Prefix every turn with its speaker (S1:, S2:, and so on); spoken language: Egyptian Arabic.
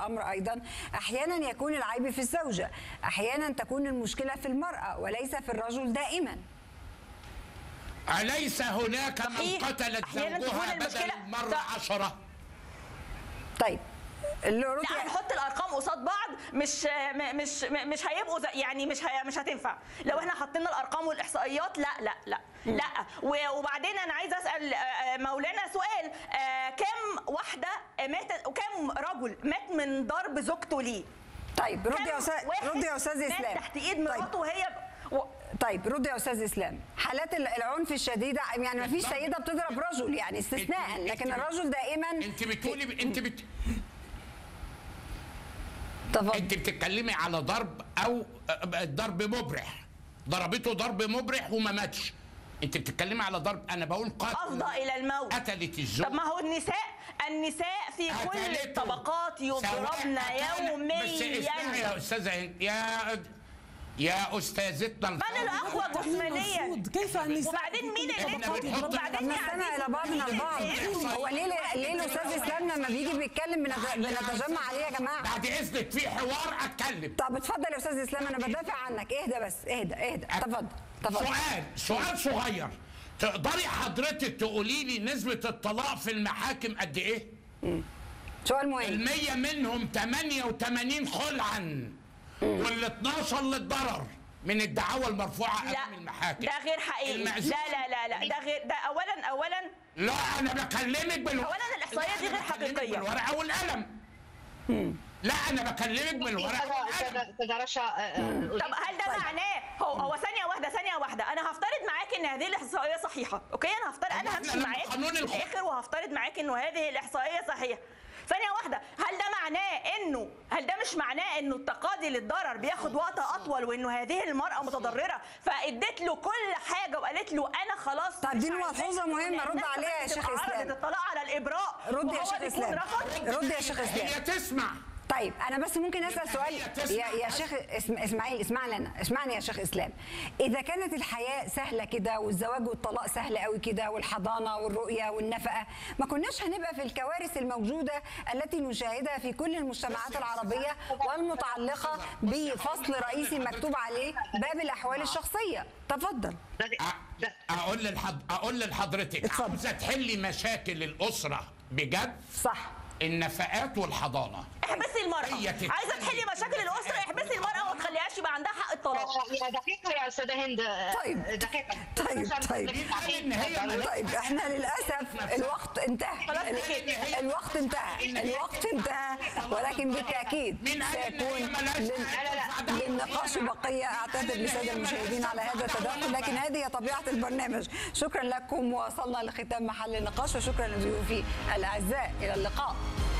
S1: الامر ايضا احيانا يكون العيب في الزوجه احيانا تكون المشكله في المراه وليس في الرجل دائما
S2: أليس هناك من
S3: صحيح.
S2: قتلت
S3: أحياناً
S2: زوجها
S3: تكون
S2: بدل
S3: المشكلة-
S2: مرة
S3: ط-
S2: عشرة
S1: طيب اللي
S3: لا
S1: رؤية
S3: هنحط الارقام قصاد بعض مش م- مش م- مش هيبقوا زي- يعني مش هي مش هتنفع لو احنا حطينا الارقام والاحصائيات لا لا لا لا و- وبعدين انا عايزه اسال آه، مولانا سؤال آه، كم واحده ماتت وكم رجل مات من ضرب زوجته ليه
S1: طيب رد يا
S3: كم
S1: استاذ
S3: واحد
S1: رد يا استاذ
S3: مات
S1: اسلام
S3: تحت ايد
S1: طيب.
S3: مراته وهي و...
S1: طيب رد يا استاذ اسلام حالات ال- العنف الشديده يعني ما فيش سيده بتضرب رجل يعني استثناء
S2: أنت-
S1: لكن
S2: أنت-
S1: الرجل دائما
S2: انت بتقولي انت بت...
S1: تفضل
S2: انت بتتكلمي على ضرب او ضرب مبرح ضربته ضرب مبرح وما ماتش انت بتتكلمي على ضرب انا بقول قتل
S3: افضى الى الموت
S2: قتلت الزوج
S3: طب ما هو النساء النساء في كل
S2: قتلته.
S3: الطبقات
S2: سواء
S3: يضربن
S2: قتل- بس اسمعي يا
S3: يوميا
S2: استاذه هند يا يا استاذتنا
S3: من
S2: الفاضلة.
S3: الاقوى جسمانيا
S4: المفروض كيف النساء
S3: وبعدين مين اللي
S2: إحنا بنحط-
S3: وبعدين يا
S1: نستمع
S3: عزيزي
S1: الى بعضنا البعض هو ليه ليه الاستاذ اسلام لما بيجي بيتكلم بنت- بنتجمع عليه يا جماعه
S2: بعد اذنك في حوار اتكلم
S1: طب اتفضل يا استاذ اسلام انا بدافع عنك اهدى بس اهدى اهدى تفضل تفضل
S2: سؤال سؤال صغير تقدري حضرتك تقولي لي نسبة الطلاق في المحاكم قد ايه؟
S1: سؤال مهم
S2: المية منهم 88 خلعا وال 12 للضرر من الدعاوى المرفوعة
S3: لا
S2: امام المحاكم
S3: ده غير حقيقي
S2: المأذون-
S3: لا لا لا لا ده غير ده اولا اولا
S2: لا انا بكلمك بالورقة
S3: أولاً الإحصائيات دي غير حقيقية.
S2: بالورقة والقلم لا انا بكلمك بالورقة والقلم
S5: استاذ رشا
S3: طب هل ده معناه هو هو ثانيه واحده ثانيه واحده انا هفترض معاك ان هذه الاحصائيه صحيحه اوكي انا هفترض
S2: طب
S3: انا
S2: إحنا
S3: همشي
S2: لما
S3: معاك
S2: قانون
S3: في
S2: الخ-
S3: الاخر وهفترض معاك انه هذه الاحصائيه صحيحه ثانية واحدة هل ده معناه انه هل ده مش معناه انه التقاضي للضرر بياخد وقت اطول وانه هذه المرأة متضررة فاديت له كل حاجة وقالت له انا خلاص
S1: طب
S3: مش
S1: دي
S3: عايزاك
S1: ملحوظة مهمة،
S3: لأن
S1: رد
S3: الناس
S1: عليها يا
S3: كانت
S1: شيخ
S3: عرضت
S1: إسلام.
S3: الطلاق على الابراء
S1: رد يا
S3: وهو
S1: شيخ
S3: بيكون
S1: إسلام.
S3: رفض
S1: رد يا شيخ اسلام
S2: هي تسمع
S1: طيب انا بس ممكن اسال سؤال
S2: هي تسمع
S1: يا يا
S2: بس.
S1: شيخ اسم اسماعيل اسمعني انا اسمعني يا شيخ اسلام اذا كانت الحياه سهله كده والزواج والطلاق سهل قوي كده والحضانه والرؤيه والنفقه ما كناش هنبقى في الكوارث الموجوده التي نشاهدها في كل المجتمعات العربيه والمتعلقه بفصل رئيسي مكتوب عليه باب الاحوال الشخصيه تفضل
S2: أ- اقول للحض... اقول لحضرتك
S1: اتفضل.
S2: عاوزه تحلي مشاكل الاسره بجد
S1: صح
S2: النفقات والحضانه
S3: احبسي المرأة
S2: هي تتكلم.
S3: عايزة تحلي مشاكل الأسرة احبسي المرأة وما تخليهاش يبقى عندها حق الطلاق
S5: يا دقيقة يا أستاذة هند
S1: طيب.
S5: دقيقة
S1: طيب، طيب.
S2: إن هي ملاك.
S1: طيب احنا للاسف الوقت انتهى
S3: خلاص
S1: ال-
S3: كده.
S1: الوقت انتهى الوقت انتهى ولكن بالتاكيد
S2: مين قال إن هي
S1: سيكون
S2: ملاش
S1: لل-
S2: حق؟
S1: للنقاش بقيه اعتذر للساده المشاهدين على هذا التدخل لكن هذه هي طبيعه البرنامج شكرا لكم وصلنا لختام محل النقاش وشكرا لضيوفي الاعزاء الى اللقاء